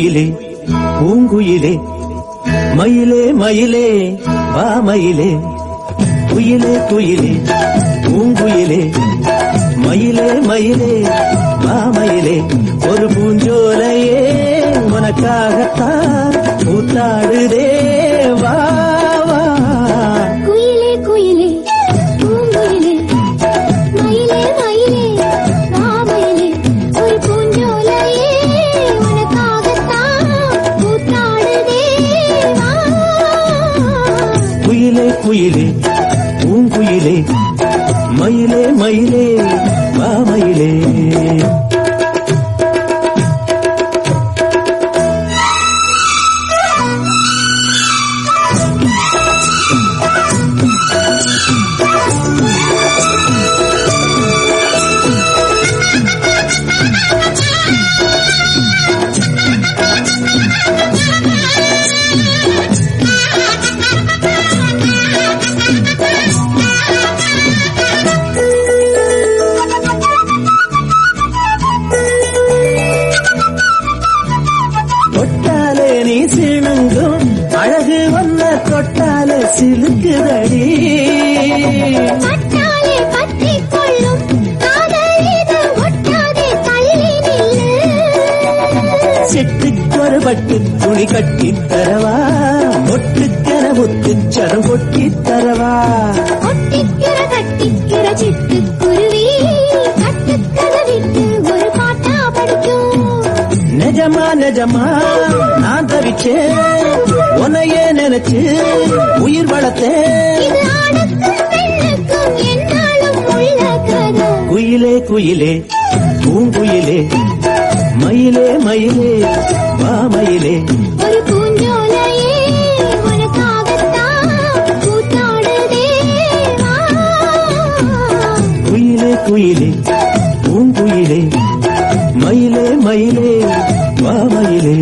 குயிலே பூங்குயிலே மயிலே மயிலே வா மயிலே குயிலே குயிலே பூங்குயிலே மயிலே மயிலே வா மயிலே ஒரு பூஞ்சோலையே உனக்காகத்தான் கூத்தாடுதே வா வா குயிலே குயிலே பூங்குயிலே மயிலே மயிலே மாமயிலே ஒரு பூஞ்சோலையே உனக்காகத்தான் கூத்தாடுதே வா குயிலே குயிலே பூங்குயிலே மயிலே மயிலே வா மயிலே தொட்டாலே நீ சிணுங்கும் அழகு வந்த தொட்டாலே சிலுக்குதடி பட்டாலே பற்றிக் கொள்ளும் காதல் இது ஒட்டாதே தள்ளி நில்லு சிட்டுக்கொரு பட்டு துணி கட்டி தரவா ஒட்டுக்கென முத்துச் சரம் கொட்டி தரவா ஒட்டிக்கிற கட்டிக்கிற சிட்டுக்குருவி கட்டுக்கதவிட்டு ஒரு பாட்டா படிக்கும் நிஜமா நிஜமா நான் தவிச்சேன் உன்னையே நினைச்சு உயிர் வளர்த்தேன் இது ஆணுக்கும் பெண்ணுக்கும் என்னாலும் உள்ள கதை குயிலே குயிலே பூங்குயிலே மயிலே மயிலே வா மயிலே ஒரு பூஞ்சோலையே உனக்காகத்தான் கூத்தாடுதே வா. குயிலே குயிலே பூங்குயிலே மயிலே மயிலே வா மயிலே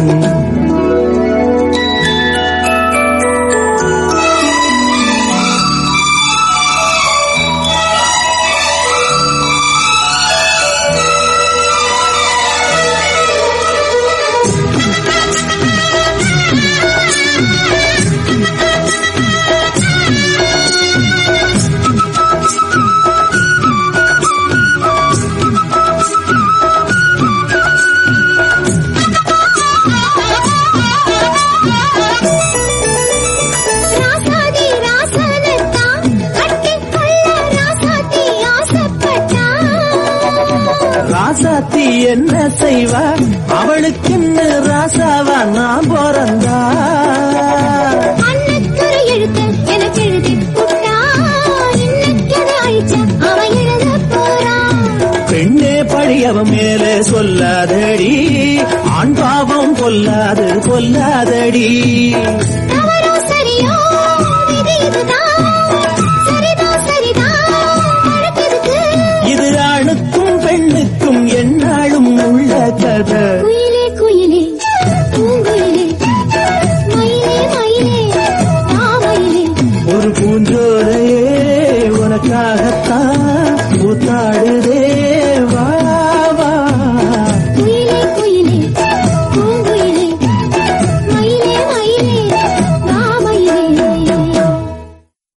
ராசாதி ராசனத்தான் கட்டிக்கொள்ள ராசாத்தி ஆசைப்பட்டா ராசாத்தி என்ன செய்வா அவளுக்குன்னு ராசாவா நான் பிறந்தா அன்னக்கரை எழுத்த எனக்கு எழுதி புட்டா இன்னக்கதை அழிச்ச அவன் எழுத போறான் பெண்ணே பழியவன் மேலே சொல்லாதடி ஆண் பாவம் கொல்லாது கொல்லாதடி தவறோ சரியோ விதி இதுதான் சரிதான் சரிதான் நடக்குதுக்கு இது ஆணுக்கும் பெண்ணுக்கும் என்னாலும் உள்ள கதை குயிலே குயிலே பூங்குயிலே மயிலே மயிலே மாமயிலே ஒரு பூஞ்சோலையே உனக்காகத்தான் கூத்தாடுதே